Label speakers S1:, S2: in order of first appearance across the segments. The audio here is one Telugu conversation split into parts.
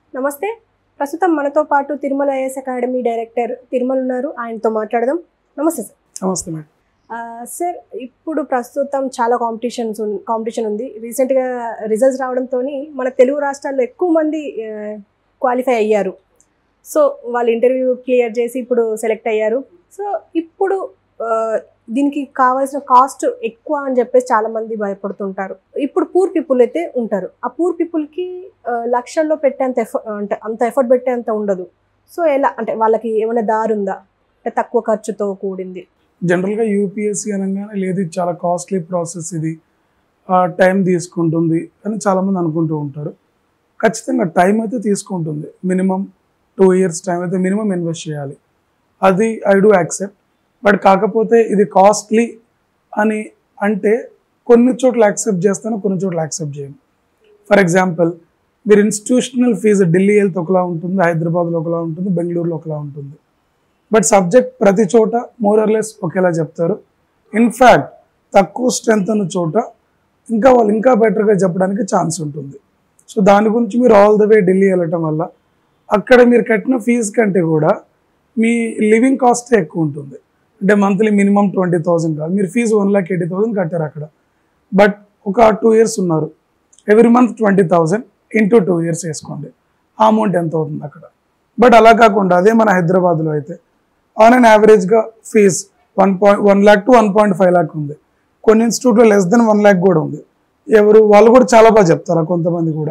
S1: నమస్తే ప్రస్తుతం మనతో పాటు Tirumala IAS academy director Tirumala ఉన్నారు ఆయనతో మాట్లాడదాం నమస్తే సార్
S2: నమస్తే మేడం
S1: ఆ, సార్ ఇప్పుడు ప్రస్తుతం చాలా కాంపిటీషన్స్ కాంపిటీషన్ ఉంది రీసెంట్గా రిజల్ట్స్ రావడంతో మన తెలుగు రాష్ట్రాల్లో ఎక్కువ మంది క్వాలిఫై అయ్యారు సో వాళ్ళు ఇంటర్వ్యూ క్లియర్ చేసి ఇప్పుడు సెలెక్ట్ అయ్యారు సో ఇప్పుడు ఆ, దీనికి కావాల్సిన కాస్ట్ ఎక్కువ అని చెప్పేసి చాలా మంది భయపడుతుంటారు ఇప్పుడు పూర్ పీపుల్ అయితే ఉంటారు ఆ పూర్ పీపుల్కి లక్షల్లో పెట్టేంత ఎఫర్ట్ అంటే అంత ఎఫర్ట్ పెట్టేంత ఉండదు సో ఎలా అంటే వాళ్ళకి ఏమైనా దారి ఉందా అంటే తక్కువ ఖర్చుతో కూడింది
S2: జనరల్గా యూపీఎస్సీ అనగానే లేదు ఇది చాలా కాస్ట్లీ ప్రాసెస్ ఇది టైం తీసుకుంటుంది అని చాలామంది అనుకుంటూ ఉంటారు ఖచ్చితంగా టైం అయితే తీసుకుంటుంది మినిమం టూ ఇయర్స్ టైం అయితే మినిమం ఇన్వెస్ట్ చేయాలి అది ఐ డూ యాక్సెప్ట్ బట్ కాకపోతే ఇది కాస్ట్లీ అని అంటే కొన్ని చోట్ల యాక్సెప్ట్ చేస్తాను కొన్ని చోట్ల యాక్సెప్ట్ చేయను ఫర్ ఎగ్జాంపుల్ మీరు ఇన్స్టిట్యూషనల్ ఫీజు ఢిల్లీ వెళ్తే ఒకలా ఉంటుంది హైదరాబాద్లో ఒకలా ఉంటుంది బెంగళూరులో ఒకలా ఉంటుంది బట్ సబ్జెక్ట్ ప్రతి చోట మోరర్లెస్ ఒకేలా చెప్తారు ఇన్ఫ్యాక్ట్ తక్కువ స్ట్రెంత్ ఉన్న చోట ఇంకా వాళ్ళు ఇంకా బెటర్గా చెప్పడానికి ఛాన్స్ ఉంటుంది సో దాని గురించి మీరు ఆల్ ద వే ఢిల్లీ వెళ్ళటం వల్ల అక్కడ మీరు కట్టిన ఫీజు కంటే కూడా మీ లివింగ్ కాస్ట్ ఎక్కువ ఉంటుంది అంటే మంత్లీ మినిమం ట్వంటీ థౌసండ్ కాదు మీరు fee one lakh eighty thousand కట్టారు అక్కడ బట్ ఒక టూ ఇయర్స్ ఉన్నారు every month twenty thousand into two years వేసుకోండి ఆ అమౌంట్ ఎంత అవుతుంది అక్కడ బట్ అలా కాకుండా అదే మన హైదరాబాద్లో అయితే ఆన్ అండ్ యావరేజ్గా fee one point one lakh to one point five lakh ఉంది కొన్ని ఇన్స్టిట్యూట్లో లెస్ దెన్ వన్ ల్యాక్ కూడా ఉంది ఎవరు వాళ్ళు కూడా చాలా బాగా చెప్తారు కొంతమంది కూడా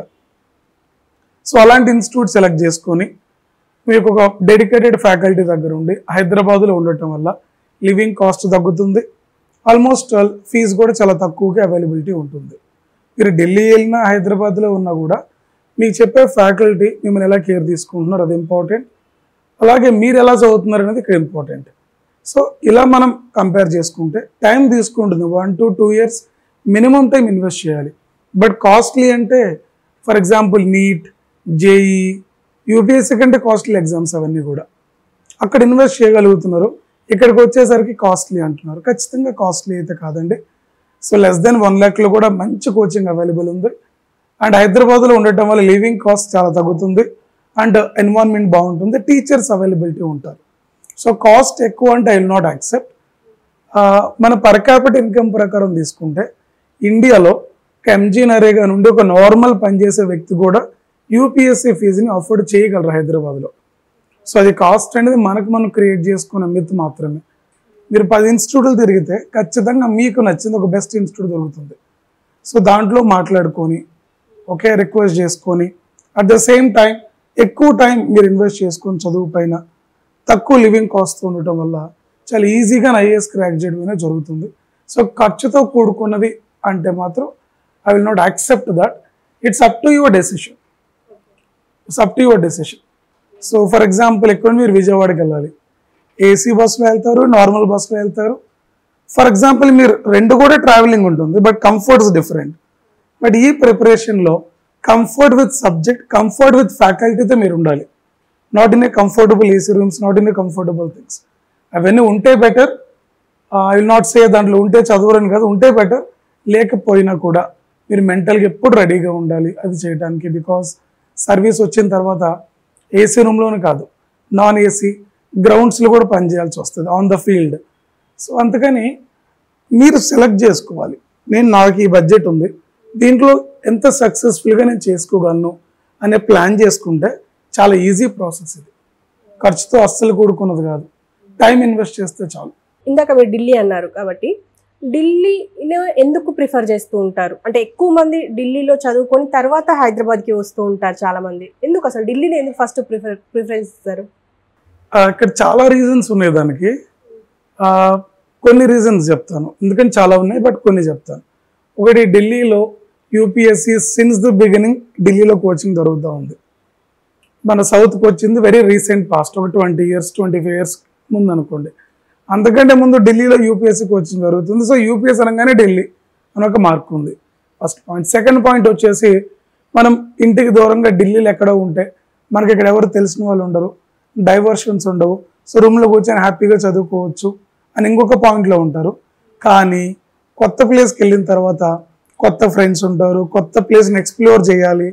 S2: సో అలాంటి ఇన్స్టిట్యూట్ సెలెక్ట్ చేసుకొని మీకు ఒక డెడికేటెడ్ ఫ్యాకల్టీ దగ్గర ఉండి హైదరాబాద్లో ఉండటం వల్ల లివింగ్ కాస్ట్ తగ్గుతుంది ఆల్మోస్ట్ ఫీజు కూడా చాలా తక్కువగా అవైలబిలిటీ ఉంటుంది మీరు ఢిల్లీ వెళ్ళినా హైదరాబాద్లో ఉన్నా కూడా మీకు చెప్పే ఫ్యాకల్టీ మిమ్మల్ని ఎలా కేర్ తీసుకుంటున్నారు అది ఇంపార్టెంట్ అలాగే మీరు ఎలా చదువుతున్నారు అనేది ఇక్కడ ఇంపార్టెంట్ సో ఇలా మనం కంపేర్ చేసుకుంటే టైం తీసుకుంటుంది one to two years minimum time invest చేయాలి బట్ కాస్ట్లీ అంటే for example NEET JEE UPSC కంటే కాస్ట్లీ ఎగ్జామ్స్ అవన్నీ కూడా అక్కడ ఇన్వెస్ట్ చేయగలుగుతున్నారు ఇక్కడికి వచ్చేసరికి కాస్ట్లీ అంటున్నారు ఖచ్చితంగా కాస్ట్లీ అయితే కాదండి సో లెస్ దెన్ వన్ ల్యాక్లో కూడా మంచి కోచింగ్ అవైలబుల్ ఉంది అండ్ హైదరాబాద్లో ఉండటం వల్ల లివింగ్ కాస్ట్ చాలా తగ్గుతుంది అండ్ ఎన్వైర్న్మెంట్ బాగుంటుంది టీచర్స్ అవైలబిలిటీ ఉంటారు సో కాస్ట్ ఎక్కువ అంటే ఐ విల్ నాట్ యాక్సెప్ట్ మన పర్ క్యాపిటల్ ఇన్కమ్ ప్రకారం తీసుకుంటే ఇండియాలో ఒక ఎంజీ నరేగా నుండి ఒక నార్మల్ పనిచేసే వ్యక్తి కూడా యూపీఎస్సీ ఫీజుని అఫోర్డ్ చేయగలరు హైదరాబాద్లో సో అది కాస్ట్ అనేది మనకు మనం క్రియేట్ చేసుకున్న మిత్ మాత్రమే మీరు పది ఇన్స్టిట్యూట్లు తిరిగితే ఖచ్చితంగా మీకు నచ్చింది ఒక బెస్ట్ ఇన్స్టిట్యూట్ దొరుకుతుంది సో దాంట్లో మాట్లాడుకొని ఒకే రిక్వెస్ట్ చేసుకొని అట్ ద సేమ్ టైం ఎక్కువ టైం మీరు ఇన్వెస్ట్ చేసుకొని చదువు పైన తక్కువ లివింగ్ కాస్ట్ ఉండటం వల్ల చాలా ఈజీగా ఐఏఎస్ క్రాక్ చేయడం అనేది జరుగుతుంది సో ఖర్చుతో కూడుకున్నది అంటే మాత్రం I will not accept that it's up to your decision it's up to your decision so for example ఎక్కడ మీరు విజయవాడకి వెళ్ళాలి ఏసీ బస్సులో వెళ్తారు నార్మల్ బస్సులో వెళ్తారు ఫర్ ఎగ్జాంపుల్ మీరు రెండు కూడా ట్రావెలింగ్ ఉంటుంది బట్ కంఫర్ట్స్ డిఫరెంట్ బట్ ఈ ప్రిపరేషన్లో comfort with subject comfort with ఫ్యాకల్టీతో మీరు ఉండాలి not in a comfortable AC rooms not in a comfortable things అవన్నీ ఉంటే better I will not say దాంట్లో ఉంటే చదువురని కాదు ఉంటే బెటర్ లేకపోయినా కూడా మీరు మెంటల్గా ఎప్పుడు రెడీగా ఉండాలి అది చేయడానికి బికాస్ సర్వీస్ వచ్చిన తర్వాత ఏసీ రూమ్లోనే కాదు నాన్ ఏసీ గ్రౌండ్స్లో కూడా పనిచేయాల్సి వస్తుంది ఆన్ ద ఫీల్డ్ సో అందుకని మీరు సెలెక్ట్ చేసుకోవాలి నేను నాకు ఈ బడ్జెట్ ఉంది దీంట్లో ఎంత సక్సెస్ఫుల్గా నేను చేసుకోగలను అనే ప్లాన్ చేసుకుంటే చాలా ఈజీ ప్రాసెస్ ఇది ఖర్చుతో అస్సలు కూడుకున్నది కాదు టైం ఇన్వెస్ట్ చేస్తే చాలు
S1: ఇందాక మీరు ఢిల్లీ అన్నారు కాబట్టి ఢిల్లీలో ఎందుకు ప్రిఫర్ చేస్తూ ఉంటారు అంటే ఎక్కువ మంది ఢిల్లీలో చదువుకొని తర్వాత హైదరాబాద్కి వస్తూ ఉంటారు చాలా మంది ఎందుకు అసలు ఢిల్లీని ఎందుకు ఫస్ట్ ప్రిఫర్ ప్రిఫరెన్స్ ఇస్తారు
S2: ఆ, ఇక్కడ చాలా రీజన్స్ ఉన్నాయి దానికి ఆ, కొన్ని రీజన్స్ చెప్తాను ఎందుకంటే చాలా ఉన్నాయి బట్ కొన్ని చెప్తాను ఒకటి ఢిల్లీలో యూపీఎస్సి సిన్స్ ది బిగినింగ్ ఢిల్లీలో కోచింగ్ దొరుకుతూ ఉంది మన సౌత్కి వచ్చింది వెరీ రీసెంట్ పాస్ట్ ఒక twenty years twenty five years ముందు అనుకోండి అంతకంటే ముందు ఢిల్లీలో యూపీఎస్సీ కోచింగ్ జరుగుతుంది సో యూపీఎస్ అనగానే ఢిల్లీ అని ఒక మార్క్ ఉంది ఫస్ట్ పాయింట్ సెకండ్ పాయింట్ వచ్చేసి మనం ఇంటికి దూరంగా ఢిల్లీలో ఎక్కడో ఉంటే మనకి ఇక్కడ ఎవరు తెలిసిన వాళ్ళు ఉండరు డైవర్షన్స్ ఉండవు సో రూమ్లో కూర్చొని హ్యాపీగా చదువుకోవచ్చు అని ఇంకొక పాయింట్లో ఉంటారు కానీ కొత్త ప్లేస్కి వెళ్ళిన తర్వాత కొత్త ఫ్రెండ్స్ ఉంటారు కొత్త ప్లేస్ని ఎక్స్ప్లోర్ చేయాలి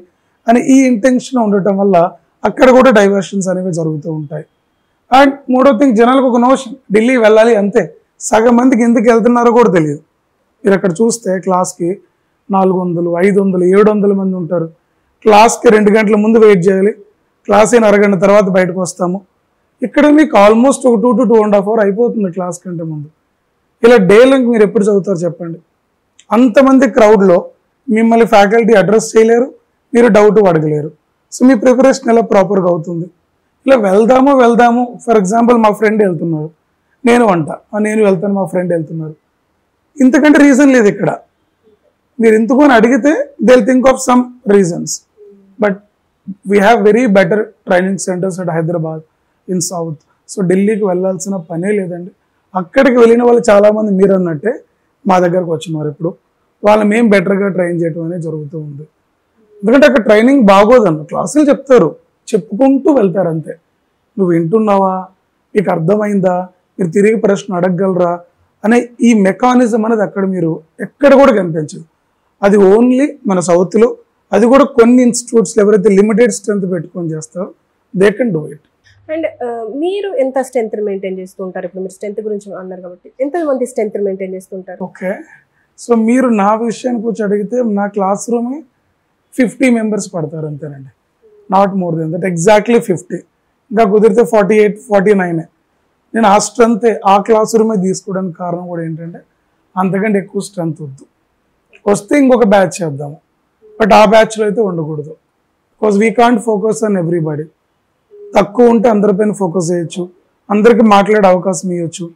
S2: అని ఈ ఇంటెన్షన్ ఉండటం వల్ల అక్కడ కూడా డైవర్షన్స్ అనేవి జరుగుతూ ఉంటాయి అండ్ మూడో థింగ్ జనాలకు ఒక నోషన్ ఢిల్లీ వెళ్ళాలి అంతే సగం మందికి ఎందుకు వెళ్తున్నారో కూడా తెలియదు మీరు అక్కడ చూస్తే క్లాస్కి నాలుగు వందలు ఐదు వందలు ఏడు వందల మంది ఉంటారు క్లాస్కి రెండు గంటల ముందు వెయిట్ చేయాలి క్లాస్ అయిన అరగంట తర్వాత బయటకు వస్తాము ఇక్కడ మీకు ఆల్మోస్ట్ ఒక two to two and half hour అయిపోతుంది క్లాస్ కంటే ముందు ఇలా డే లింక్ మీరు ఎప్పుడు చదువుతారు చెప్పండి అంతమంది క్రౌడ్లో మిమ్మల్ని ఫ్యాకల్టీ అడ్రస్ చేయలేరు మీరు డౌట్ అడగలేరు సో మీ ప్రిపరేషన్ ఎలా ప్రాపర్గా అవుతుంది ఇలా వెళ్దాము వెళ్దాము ఫర్ ఎగ్జాంపుల్ మా ఫ్రెండ్ వెళ్తున్నారు నేను వంట ఆ, నేను వెళ్తాను మా ఫ్రెండ్ వెళ్తున్నారు ఇంతకంటే రీజన్ లేదు ఇక్కడ మీరు ఎందుకు అని అడిగితే they think of some reasons but we have very better training centres at Hyderabad in south so ఢిల్లీకి వెళ్ళాల్సిన పనే లేదండి అక్కడికి వెళ్ళిన వాళ్ళు చాలామంది మీరు అన్నట్టే మా దగ్గరకు వచ్చినారు ఇప్పుడు వాళ్ళు మేము బెటర్గా ట్రైన్ చేయడం అనేది జరుగుతూ ఉంది ఎందుకంటే అక్కడ ట్రైనింగ్ బాగోదన్న క్లాసులు చెప్తారు చెప్పుకుంటూ వెళ్తారు అంతే నువ్వు వింటున్నావా నీకు అర్థమైందా మీరు తిరిగి ప్రశ్న అడగగలరా అనే ఈ మెకానిజం అనేది అక్కడ మీరు ఎక్కడ కూడా కనిపించదు అది ఓన్లీ మన సౌత్లో అది కూడా కొన్ని ఇన్స్టిట్యూట్స్లో ఎవరైతే లిమిటెడ్ స్ట్రెంత్ పెట్టుకొని చేస్తారో they can do it
S1: and మీరు ఎంత స్ట్రెంత్ మెయింటైన్ చేస్తూ ఉంటారు ఇప్పుడు మీరు స్ట్రెంత్ గురించి అన్నారు కాబట్టి ఎంత మంది స్ట్రెంత్ మెయింటైన్ చేస్తుంటారు
S2: ఓకే సో మీరు నా విషయానికి వచ్చి అడిగితే నా క్లాస్ రూమే ఫిఫ్టీ మెంబర్స్ పడతారు అంతేనండి not more than that exactly fifty ఇంకా కుదిరితే ఫార్టీ ఎయిట్ ఫార్టీ నైనే నేను ఆ స్ట్రెంత్ ఆ క్లాస్ రూమే తీసుకోవడానికి కారణం కూడా ఏంటంటే అంతకంటే ఎక్కువ స్ట్రెంత్ వద్దు వస్తే ఇంకొక బ్యాచ్ చేద్దాము బట్ ఆ బ్యాచ్లో అయితే ఉండకూడదు because we can't focus on everybody తక్కువ ఉంటే అందరిపైన ఫోకస్ చేయొచ్చు అందరికి మాట్లాడే అవకాశం ఇవ్వచ్చు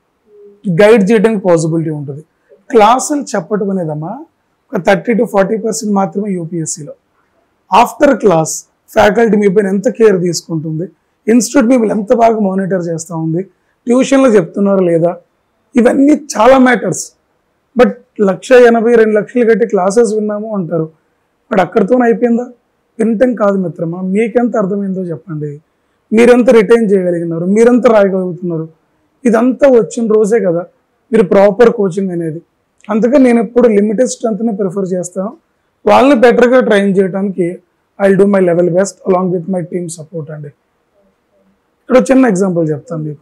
S2: గైడ్ చేయడానికి పాసిబిలిటీ ఉంటుంది క్లాసులు చెప్పటం అనేదమ్మా ఒక థర్టీ టు ఫార్టీ పర్సెంట్ మాత్రమే యూపీఎస్సీలో ఆఫ్టర్ క్లాస్ ఫ్యాకల్టీ మీ పైన ఎంత కేర్ తీసుకుంటుంది ఇన్స్టిట్యూట్ మిమ్మల్ని ఎంత బాగా మానిటర్ చేస్తూ ఉంది ట్యూషన్లో చెప్తున్నారా లేదా ఇవన్నీ చాలా మ్యాటర్స్ బట్ లక్ష ఎనభై రెండు లక్షలు కట్టి క్లాసెస్ విన్నాము అంటారు బట్ అక్కడితోనే అయిపోయిందా వినటం కాదు మిత్రమా మీకెంత అర్థమైందో చెప్పండి మీరెంత రిటైన్ చేయగలిగినారు మీరెంత రాయగలుగుతున్నారు ఇదంతా వచ్చిన రోజే కదా మీరు ప్రాపర్ కోచింగ్ అనేది అందుకని నేను ఎప్పుడు లిమిటెడ్ స్ట్రెంత్ని ప్రిఫర్ చేస్తాను వాళ్ళని బెటర్గా ట్రైన్ చేయడానికి I do my level best along with my team support అండి ఇక్కడ చిన్న ఎగ్జాంపుల్ చెప్తాను మీకు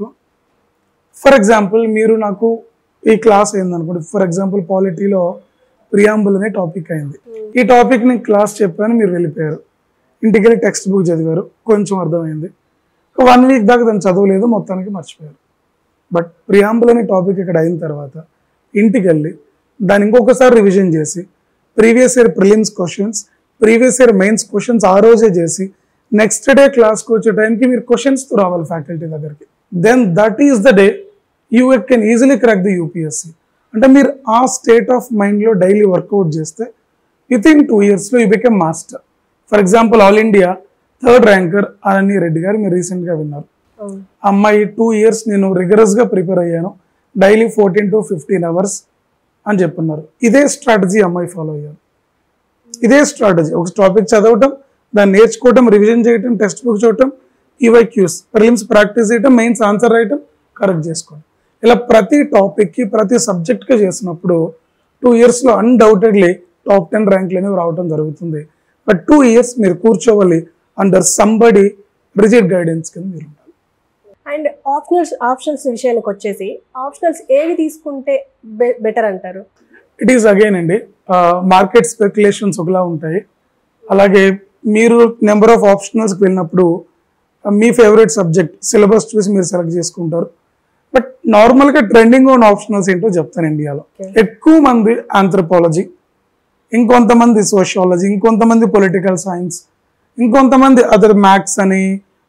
S2: ఫర్ ఎగ్జాంపుల్ మీరు నాకు ఈ క్లాస్ అయిందనుకోండి ఫర్ ఎగ్జాంపుల్ పాలిటీలో ప్రియాంబుల్ అనే టాపిక్ అయింది ఈ టాపిక్ నేను క్లాస్ చెప్పాను మీరు వెళ్ళిపోయారు ఇంటికి వెళ్ళి టెక్స్ట్ బుక్ చదివారు కొంచెం అర్థమైంది వన్ వీక్ దాకా దాన్ని చదవలేదు మొత్తానికి మర్చిపోయారు బట్ ప్రియాంబుల్ అనే టాపిక్ ఇక్కడ అయిన తర్వాత ఇంటికి వెళ్ళి దాన్ని ఇంకొకసారి రివిజన్ చేసి previous year prelims questions previous year mains questions ఆ రోజే చేసి నెక్స్ట్ డే క్లాస్కి వచ్చే టైంకి మీరు క్వశ్చన్స్తో రావాలి ఫ్యాకల్టీ దగ్గరికి then that is the day you can easily crack the UPSC అంటే మీరు ఆ స్టేట్ ఆఫ్ మైండ్లో డైలీ వర్కౌట్ చేస్తే విత్ ఇన్ టూ ఇయర్స్లో you became master for example all India third ranker Ananya Reddy గారు మీరు రీసెంట్గా విన్నారు
S1: అవును
S2: అమ్మాయి టూ ఇయర్స్ నేను రిగరస్గా ప్రిపేర్ అయ్యాను daily fourteen to fifteen hours అని చెప్పున్నారు ఇదే స్ట్రాటజీ అమ్మాయి ఫాలో అయ్యారు ఇదే స్ట్రాటజీ ఒక టాపిక్ చదవటం దాన్ని నేర్చుకోవటం రివిజన్ చేయటం టెక్స్ట్ బుక్ చూడటం ఈవైక్యూస్ ప్రిలిమ్స్ ప్రాక్టీస్ చేయటం మెయిన్స్ ఆన్సర్ రాయటం కరెక్ట్ చేసుకోవడం ఇలా ప్రతి టాపిక్కి ప్రతి సబ్జెక్ట్కి చేసినప్పుడు టూ ఇయర్స్లో అన్డౌటెడ్లీ టాప్ టెన్ ర్యాంక్లు అనేవి రావడం జరుగుతుంది బట్ టూ ఇయర్స్ మీరు కూర్చోవాలి అండర్ సంబడి రిజిడ్ గైడెన్స్ కింద మీరు ఉండాలి
S1: అండ్ ఆప్షనల్స్ ఆప్షన్స్ విషయానికి వచ్చేసి ఆప్షనల్స్ ఏవి తీసుకుంటే బెటర్ అంటారు
S2: ఇట్ ఈస్ అగైన్ అండి మార్కెట్ స్పెక్యులేషన్స్ ఒకలా ఉంటాయి అలాగే మీరు నెంబర్ ఆఫ్ ఆప్షనల్స్కి వెళ్ళినప్పుడు ఆ, మీ ఫేవరెట్ సబ్జెక్ట్ సిలబస్ చూసి మీరు సెలెక్ట్ చేసుకుంటారు బట్ నార్మల్గా ట్రెండింగ్ ఉన్న ఆప్షనల్స్ ఏంటో చెప్తాను ఇండియాలో
S1: Okay.
S2: ఎక్కువ మంది ఆంథ్రపాలజీ ఇంకొంతమంది సోషియాలజీ ఇంకొంతమంది పొలిటికల్ సైన్స్ ఇంకొంతమంది అదర్ మ్యాథ్స్ అని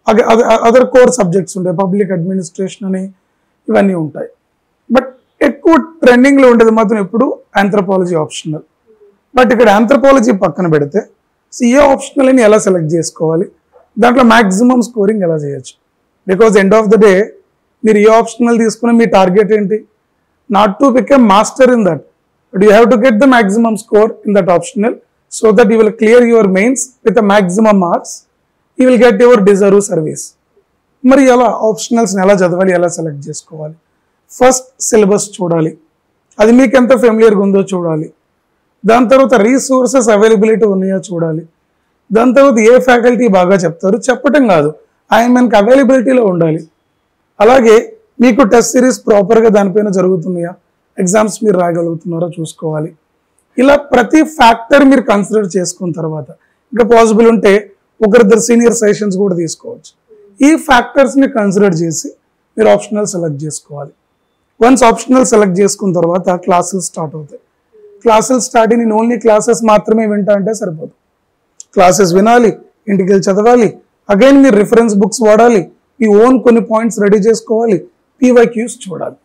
S2: అదర్ కోర్ సబ్జెక్ట్స్ ఉంటాయి పబ్లిక్ అడ్మినిస్ట్రేషన్ అని ఇవన్నీ ఉంటాయి బట్ ఎక్కువ ట్రెండింగ్లో ఉండేది మాత్రం ఎప్పుడు ఆంథ్రపాలజీ ఆప్షనల్ బట్ ఇక్కడ ఆంథ్రపాలజీ పక్కన పెడితే సిఏ ఆప్షనల్ అని ఎలా సెలెక్ట్ చేసుకోవాలి దాంట్లో మ్యాక్సిమం స్కోరింగ్ ఎలా చేయొచ్చు because end of the day మీరు ఏ ఆప్షనల్ తీసుకున్న మీ టార్గెట్ ఏంటి not to become master in that but you have to get the maximum score in that optional so that you will clear your mains with maximum marks you will get your deserve service మరి ఎలా ఆప్షనల్స్ని ఎలా చదవాలి ఎలా సెలెక్ట్ చేసుకోవాలి ఫస్ట్ సిలబస్ చూడాలి అది మీకు ఎంత ఫెమిలియర్గా ఉందో చూడాలి దాని తర్వాత రీసోర్సెస్ అవైలబిలిటీ ఉన్నాయో చూడాలి దాని తర్వాత ఏ ఫ్యాకల్టీ బాగా చెప్తారు చెప్పటం కాదు ఆయన మనకి అవైలబిలిటీలో ఉండాలి అలాగే మీకు టెస్ట్ సిరీస్ ప్రాపర్గా దానిపైన జరుగుతున్నాయా ఎగ్జామ్స్ మీరు రాయగలుగుతున్నారో చూసుకోవాలి ఇలా ప్రతి ఫ్యాక్టర్ మీరు కన్సిడర్ చేసుకున్న తర్వాత ఇంకా పాసిబుల్ ఉంటే ఒకరిద్దరు సీనియర్ సజెషన్స్ కూడా తీసుకోవచ్చు ఈ ఫ్యాక్టర్స్ని కన్సిడర్ చేసి మీరు ఆప్షనల్ సెలెక్ట్ చేసుకోవాలి వన్స్ ఆప్షనల్ సెలెక్ట్ చేసుకున్న తర్వాత క్లాసులు స్టార్ట్ అవుతాయి క్లాసులు స్టార్ట్ నేను ఓన్లీ క్లాసెస్ మాత్రమే వింటా అంటే సరిపోదు క్లాసెస్ వినాలి ఇంటికి వెళ్ళి చదవాలి అగైన్ మీరు రిఫరెన్స్ బుక్స్ వాడాలి మీ ఓన్ కొన్ని పాయింట్స్ రెడీ చేసుకోవాలి పీవైక్యూస్ చూడాలి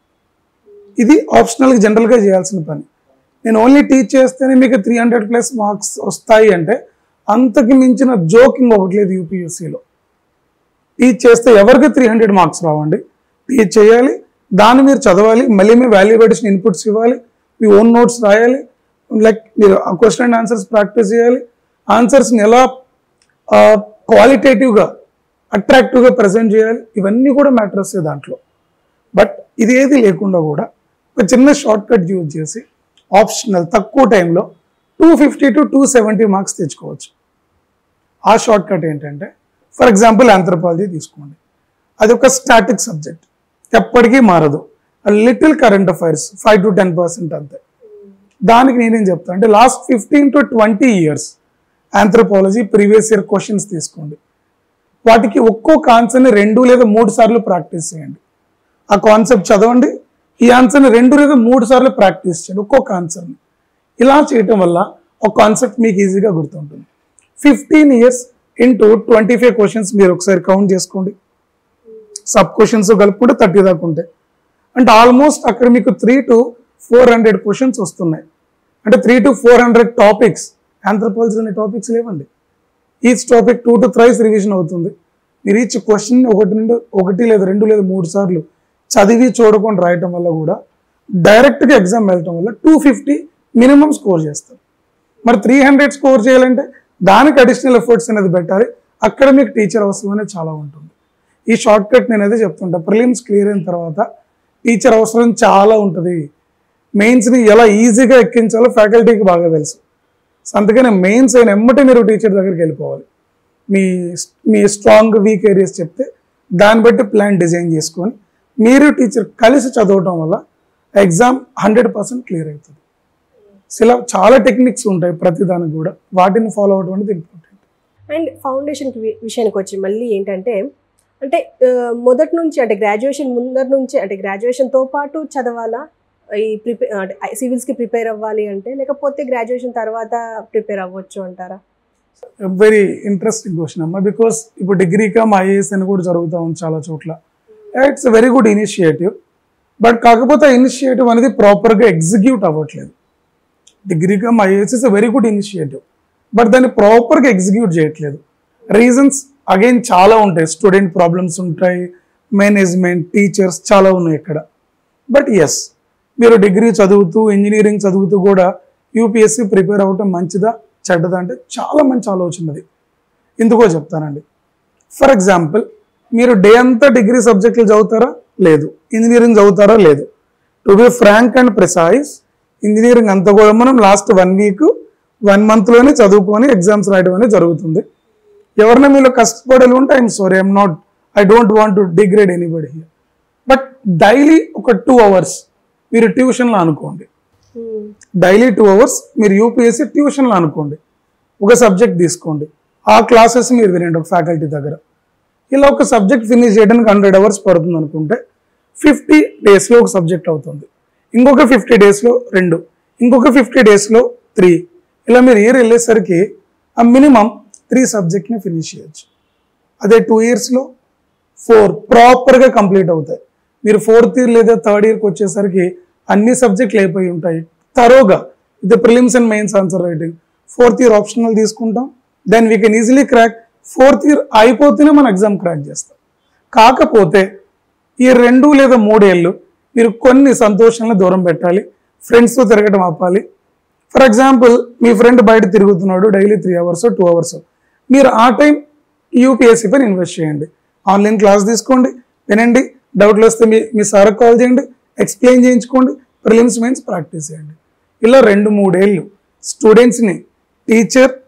S2: ఇది ఆప్షనల్గా జనరల్గా చేయాల్సిన పని నేను ఓన్లీ టీచ్ చేస్తేనే మీకు త్రీ హండ్రెడ్ ప్లస్ మార్క్స్ వస్తాయి అంటే అంతకు మించిన జోకింగ్ ఒకటి లేదు యూపీఎస్సీలో టీచ్ చేస్తే ఎవరికి త్రీ హండ్రెడ్ మార్క్స్ రావండి టీచ్ చేయాలి దాన్ని మీరు చదవాలి మళ్ళీ మీ వాల్యుయేషన్ ఇన్పుట్స్ ఇవ్వాలి మీ ఓన్ నోట్స్ రాయాలి లైక్ మీరు క్వశ్చన్ అండ్ ఆన్సర్స్ ప్రాక్టీస్ చేయాలి ఆన్సర్స్ని ఎలా క్వాలిటేటివ్గా అట్రాక్టివ్గా ప్రజెంట్ చేయాలి ఇవన్నీ కూడా మ్యాటర్ వస్తాయి దాంట్లో బట్ ఇది ఏది లేకుండా కూడా ఒక చిన్న షార్ట్ కట్ యూజ్ చేసి ఆప్షనల్ తక్కువ టైంలో two fifty to two seventy marks తెచ్చుకోవచ్చు ఆ షార్ట్ కట్ ఏంటంటే ఫర్ ఎగ్జాంపుల్ ఆంథ్రపాలజీ తీసుకోండి అది ఒక స్టాటిక్ సబ్జెక్ట్ ఎప్పటికీ మారదు little current affairs five to ten percent అంతే దానికి నేనేం చెప్తాను అంటే last fifteen to twenty years anthropology previous year questions తీసుకోండి వాటికి ఒక్కొక్క ఆన్సర్ని రెండు లేదా మూడు సార్లు ప్రాక్టీస్ చేయండి ఆ కాన్సెప్ట్ చదవండి ఈ ఆన్సర్ని రెండు లేదా మూడు సార్లు ప్రాక్టీస్ చేయండి ఒక్కొక్క ఆన్సర్ని ఇలా చేయటం వల్ల ఒక కాన్సెప్ట్ మీకు ఈజీగా గుర్తుంటుంది fifteen years into twenty five questions మీరు ఒకసారి కౌంట్ చేసుకోండి సబ్ క్వశ్చన్స్ కలుపుకుంటే థర్టీ దాకా ఉంటాయి అంటే ఆల్మోస్ట్ అక్కడ మీకు three to four hundred questions వస్తున్నాయి అంటే three to four hundred topics anthropology అనే టాపిక్స్ లేవండి each topic two to thrice revision అవుతుంది మీరు ఈచ్ క్వశ్చన్ ఒకటి నుండి ఒకటి లేదా రెండు లేదా మూడు సార్లు చదివి చూడకుండా రాయటం వల్ల కూడా డైరెక్ట్గా ఎగ్జామ్ వెళ్ళటం వల్ల టూ ఫిఫ్టీ మినిమం స్కోర్ చేస్తారు మరి త్రీ హండ్రెడ్ స్కోర్ చేయాలంటే దానికి అడిషనల్ ఎఫర్ట్స్ అనేది పెట్టాలి అక్కడ మీకు టీచర్ అవసరం అనేది చాలా ఉంటుంది ఈ షార్ట్ కట్ నేను అదే చెప్తుంటా ప్రిలిమ్స్ క్లియర్ అయిన తర్వాత టీచర్ అవసరం చాలా ఉంటుంది మెయిన్స్ని ఎలా ఈజీగా ఎక్కించాలో ఫ్యాకల్టీకి బాగా తెలుసు సో అందుకని మెయిన్స్ అయిన ఎమ్మటే మీరు టీచర్ దగ్గరికి వెళ్ళిపోవాలి మీ మీ స్ట్రాంగ్ వీక్ ఏరియాస్ చెప్తే దాన్ని బట్టి ప్లాన్ డిజైన్ చేసుకొని మీరు టీచర్ కలిసి చదవటం వల్ల ఎగ్జామ్ హండ్రెడ్ పర్సెంట్ క్లియర్ అవుతుంది సో ఇలా చాలా టెక్నిక్స్ ఉంటాయి ప్రతి దానికి కూడా వాటిని ఫాలో అవడం అనేది ఇంపార్టెంట్
S1: అండ్ ఫౌండేషన్ విషయానికి వచ్చి మళ్ళీ ఏంటంటే అంటే ఆ, మొదటి నుంచి అంటే గ్రాడ్యుయేషన్ ముందర నుంచి అంటే గ్రాడ్యుయేషన్తో పాటు చదవాలా ఈ ప్రిపే అంటే సివిల్స్కి ప్రిపేర్ అవ్వాలి అంటే లేకపోతే గ్రాడ్యుయేషన్ తర్వాత ప్రిపేర్ అవ్వచ్చు అంటారా
S2: వెరీ ఇంట్రెస్టింగ్ క్వశ్చన్ అమ్మా బికాస్ ఇప్పుడు డిగ్రీ కమ్ ఐఏఎస్ అని కూడా జరుగుతూ ఉంది చాలా చోట్ల it's very good initiative but కాకపోతే ఇనిషియేటివ్ అనేది ప్రాపర్గా ఎగ్జిక్యూట్ అవ్వట్లేదు degree cum IAS is very good initiative but దాన్ని ప్రాపర్గా ఎగ్జిక్యూట్ చేయట్లేదు రీజన్స్ అగైన్ చాలా ఉంటాయి స్టూడెంట్ ప్రాబ్లమ్స్ ఉంటాయి మేనేజ్మెంట్ టీచర్స్ చాలా ఉన్నాయి ఇక్కడ బట్ ఎస్ మీరు డిగ్రీ చదువుతూ ఇంజనీరింగ్ చదువుతూ కూడా యూపీఎస్సీ ప్రిపేర్ అవ్వటం మంచిదా చెడ్డదా అంటే చాలా మంచి ఆలోచన అది ఎందుకో చెప్తానండి ఫర్ ఎగ్జాంపుల్ మీరు డే అంతా డిగ్రీ సబ్జెక్టులు చదువుతారా లేదు ఇంజనీరింగ్ చదువుతారా లేదు to be frank and precise engineering అంతా కూడా మనం లాస్ట్ వన్ వీక్ వన్ మంత్లోనే చదువుకొని ఎగ్జామ్స్ రాయడం అనేది జరుగుతుంది ఎవరైనా మీలో కష్టపడాలి ఉంటే I'm sorry I'm not I don't want to degrade anybody here but daily ఒక టూ అవర్స్ మీరు ట్యూషన్లో అనుకోండి డైలీ టూ అవర్స్ మీరు యూపీఎస్సీ ట్యూషన్లో అనుకోండి ఒక సబ్జెక్ట్ తీసుకోండి ఆ క్లాసెస్ మీరు వినండి ఒక ఫ్యాకల్టీ దగ్గర ఇలా ఒక సబ్జెక్ట్ ఫినిష్ చేయడానికి హండ్రెడ్ అవర్స్ పడుతుంది అనుకుంటే ఫిఫ్టీ డేస్లో ఒక సబ్జెక్ట్ అవుతుంది ఇంకొక ఫిఫ్టీ డేస్లో రెండు ఇంకొక ఫిఫ్టీ డేస్లో త్రీ ఇలా మీరు ఇయర్ వెళ్ళేసరికి ఆ మినిమం త్రీ సబ్జెక్ట్ని ఫినిష్ చేయొచ్చు అదే టూ ఇయర్స్లో ఫోర్ ప్రాపర్గా కంప్లీట్ అవుతాయి మీరు ఫోర్త్ ఇయర్ లేదా థర్డ్ ఇయర్కి వచ్చేసరికి అన్ని సబ్జెక్టులు అయిపోయి ఉంటాయి తరోగా ఇది prelims and mains answer writing fourth year optional తీసుకుంటాం then we can easily crack fourth year అయిపోతేనే మనం ఎగ్జామ్ క్రాక్ చేస్తాం కాకపోతే ఈ రెండు లేదా మూడేళ్ళు మీరు కొన్ని సంతోషాలను దూరం పెట్టాలి ఫ్రెండ్స్తో తిరగడం ఆపాలి ఫర్ ఎగ్జాంపుల్ మీ ఫ్రెండ్ బయట తిరుగుతున్నాడు daily three hours two hours మీరు ఆ టైం యూపీఎస్సీ పైన ఇన్వెస్ట్ చేయండి ఆన్లైన్ క్లాస్ తీసుకోండి వినండి డౌట్లు వస్తే మీ మీ సార్కి కాల్ చేయండి ఎక్స్ప్లెయిన్ చేయించుకోండి ప్రిలిమ్స్ మెయిన్స్ ప్రాక్టీస్ చేయండి ఇలా రెండు మూడేళ్ళు స్టూడెంట్స్ని టీచర్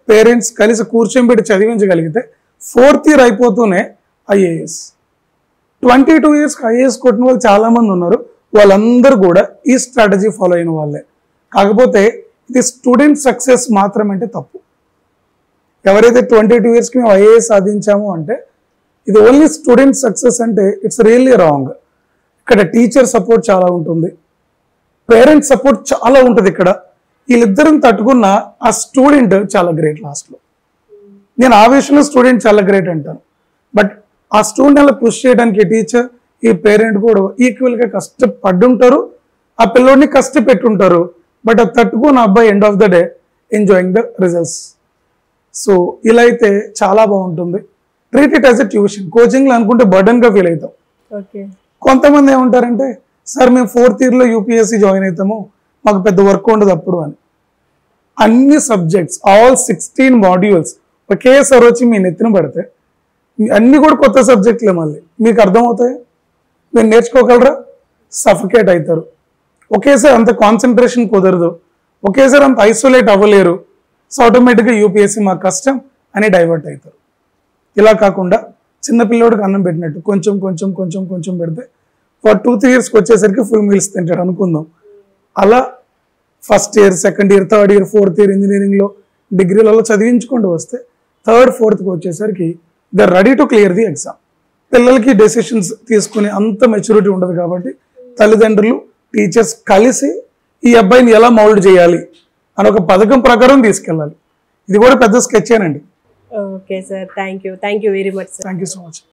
S2: పేరెంట్స్ కలిసి కూర్చొని పెట్టి చదివించగలిగితే ఫోర్త్ ఇయర్ అయిపోతూనే ఐఏఎస్ ట్వంటీ టూ ఇయర్స్కి ఐఏఎస్ కొట్టిన వాళ్ళు చాలా మంది ఉన్నారు వాళ్ళందరూ కూడా ఈ స్ట్రాటజీ ఫాలో అయిన వాళ్ళే కాకపోతే ఇది స్టూడెంట్ సక్సెస్ మాత్రమే తప్పు ఎవరైతే ట్వంటీ టూ ఇయర్స్కి మేము ఐఏఎస్ సాధించాము అంటే ఇది ఓన్లీ స్టూడెంట్ సక్సెస్ అంటే ఇట్స్ రియల్లీ రాంగ్ ఇక్కడ టీచర్ సపోర్ట్ చాలా ఉంటుంది పేరెంట్స్ సపోర్ట్ చాలా ఉంటుంది ఇక్కడ వీళ్ళిద్దరిని తట్టుకున్న ఆ స్టూడెంట్ చాలా గ్రేట్ లాస్ట్లో నేను ఆ విషయంలో స్టూడెంట్ చాలా గ్రేట్ అంటాను బట్ ఆ స్టూడెంట్ అలా పుష్ చేయడానికి టీచర్ ఈ పేరెంట్ కూడా ఈక్వల్గా కష్టపడ్డుంటారు ఆ పిల్లోడిని కష్టపెట్టుంటారు బట్ అది తట్టుకున్న అబ్బాయి end of the day enjoying the results so ఇలా అయితే చాలా బాగుంటుంది treat it as a tuition కోచింగ్లో అనుకుంటే బర్డన్గా ఫీల్ అవుతాం
S1: ఓకే
S2: కొంతమంది ఏమంటారంటే సార్ మేము ఫోర్త్ ఇయర్లో యూపీఎస్సీ జాయిన్ అవుతాము మాకు పెద్ద వర్క్ ఉండదు అప్పుడు అని అన్ని సబ్జెక్ట్స్ ఆల్ సిక్స్టీన్ మాడ్యూల్స్ ఒకేసారి వచ్చి మీ నెత్తిన పడితే మీ అన్ని కూడా కొత్త సబ్జెక్టులే మళ్ళీ మీకు అర్థమవుతాయి మీరు నేర్చుకోగలరా సఫికేట్ అవుతారు ఒకేసారి అంత కాన్సన్ట్రేషన్ కుదరదు ఒకేసారి అంత ఐసోలేట్ అవ్వలేరు సో ఆటోమేటిక్గా యూపీఎస్సీ మాకు కష్టం అని డైవర్ట్ అవుతారు ఇలా కాకుండా చిన్న పిల్లోడికి అన్నం పెట్టినట్టు కొంచెం కొంచెం కొంచెం కొంచెం పెడితే ఫర్ టూ త్రీ ఇయర్స్కి వచ్చేసరికి ఫుల్ మీల్స్ తింటాడు అనుకుందాం అలా first year second year third year fourth year ఇంజనీరింగ్లో డిగ్రీలలో చదివించుకుంటూ వస్తే థర్డ్ ఫోర్త్కి వచ్చేసరికి they ready to clear the exam పిల్లలకి డెసిషన్స్ తీసుకునే అంత మెచ్యూరిటీ ఉండదు కాబట్టి తల్లిదండ్రులు టీచర్స్ కలిసి ఈ అబ్బాయిని ఎలా మౌల్డ్ చేయాలి అని ఒక పథకం ప్రకారం తీసుకెళ్ళాలి ఇది కూడా పెద్ద స్కెచ్ ఏనండి
S1: okay sir thank you thank you very much sir
S2: thank you so much